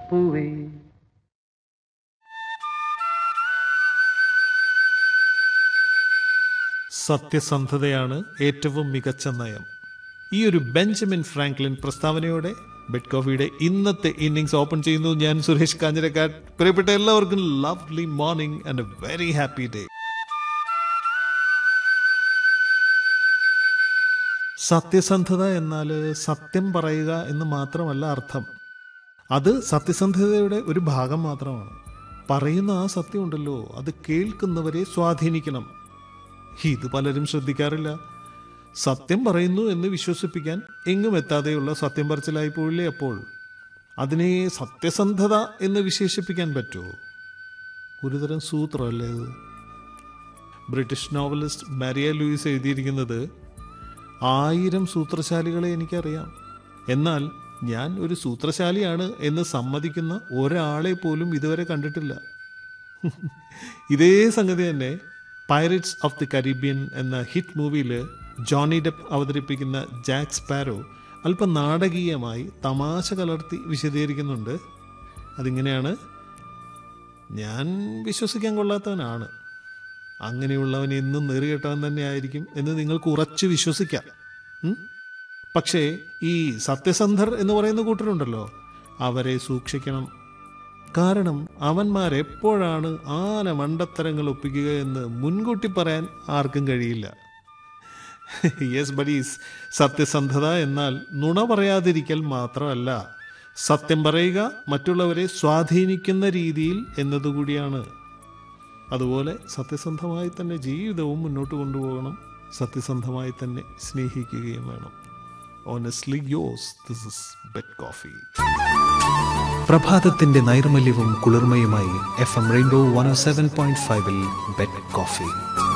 റോസാപ്പൂവേ സത്യസന്ധതയാണ് ഏറ്റവും മികച്ച നയം ഈ ഒരു ബെഞ്ചമിൻ ഫ്രാങ്ക്ലിൻ പ്രസ്താവനയോടെ ബെഡ് കോഫിയുടെ ഇന്നത്തെ ഇന്നിങ്സ് ഓപ്പൺ ചെയ്യുന്നു ഞാൻ സുരേഷ് കാഞ്ഞിരക്കാട് പ്രിയപ്പെട്ട എല്ലാവർക്കും lovely morning and a very happy day സത്യസന്ധത എന്നാൽ സത്യം പറയുക എന്ന് മാത്രമല്ല അർത്ഥം അത് സത്യസന്ധതയുടെ ഒരു ഭാഗം മാത്രമാണ് പറയുന്ന ആ സത്യം ഉണ്ടല്ലോ അത് കേൾക്കുന്നവരെ സ്വാധീനിക്കണം ഇത് പലരും ശ്രദ്ധിക്കാറില്ല സത്യം പറയുന്നു എന്ന് വിശ്വസിപ്പിക്കാൻ എങ്ങും എത്താതെയുള്ള സത്യം പറച്ചിലായി പോയില്ലേ അപ്പോൾ അതിനെ സത്യസന്ധത എന്ന് വിശേഷിപ്പിക്കാൻ പറ്റുമോ ഒരുതരം സൂത്രമല്ലേ ഇത് ബ്രിട്ടീഷ് നോവലിസ്റ്റ് മാരിയ ലൂയിസ് എഴുതിയിരിക്കുന്നത് ആയിരം സൂത്രശാലികളെ എനിക്കറിയാം എന്നാൽ ഞാൻ ഒരു സൂത്രശാലിയാണ് എന്ന് സമ്മതിക്കുന്ന ഒരാളെ പോലും ഇതുവരെ കണ്ടിട്ടില്ല ഇതേ സംഗതി തന്നെ പൈററ്റ്സ് ഓഫ് ദി കരീബിയൻ എന്ന ഹിറ്റ് മൂവിയിൽ ജോണി ഡെപ്പ് അവതരിപ്പിക്കുന്ന ജാക്ക് സ്പാരോ അല്പം നാടകീയമായി തമാശ കലർത്തി വിശദീകരിക്കുന്നുണ്ട് അതിങ്ങനെയാണ് ഞാൻ വിശ്വസിക്കാൻ കൊള്ളാത്തവനാണ് അങ്ങനെയുള്ളവൻ എന്നും നെറികെട്ടവൻ തന്നെ ആയിരിക്കും എന്ന് നിങ്ങൾക്ക് ഉറച്ചു വിശ്വസിക്കാം ഉം? പക്ഷേ ഈ സത്യസന്ധർ എന്ന് പറയുന്ന കൂട്ടരുണ്ടല്ലോ അവരെ സൂക്ഷിക്കണം കാരണം അവന്മാരെപ്പോഴാണ് ആന മണ്ടത്തരങ്ങൾ ഒപ്പിക്കുക എന്ന് മുൻകൂട്ടി പറയാൻ ആർക്കും കഴിയില്ല യെസ് ബഡീസ് സത്യസന്ധത എന്നാൽ നുണ പറയാതിരിക്കൽ മാത്രമല്ല സത്യം പറയുക മറ്റുള്ളവരെ സ്വാധീനിക്കുന്ന രീതിയിൽ എന്നതുകൂടിയാണ് അതുപോലെ സത്യസന്ധമായി തന്നെ ജീവിതവും മുന്നോട്ട് കൊണ്ടുപോകണം സത്യസന്ധമായി തന്നെ സ്നേഹിക്കുകയും വേണം honestly yours this is bed coffee പ്രഭാതത്തിന്റെ നൈർമല്യവും കുളിർമയുമായി F M rainbow one seven point ഫൈവിൽ ബെഡ് കോഫി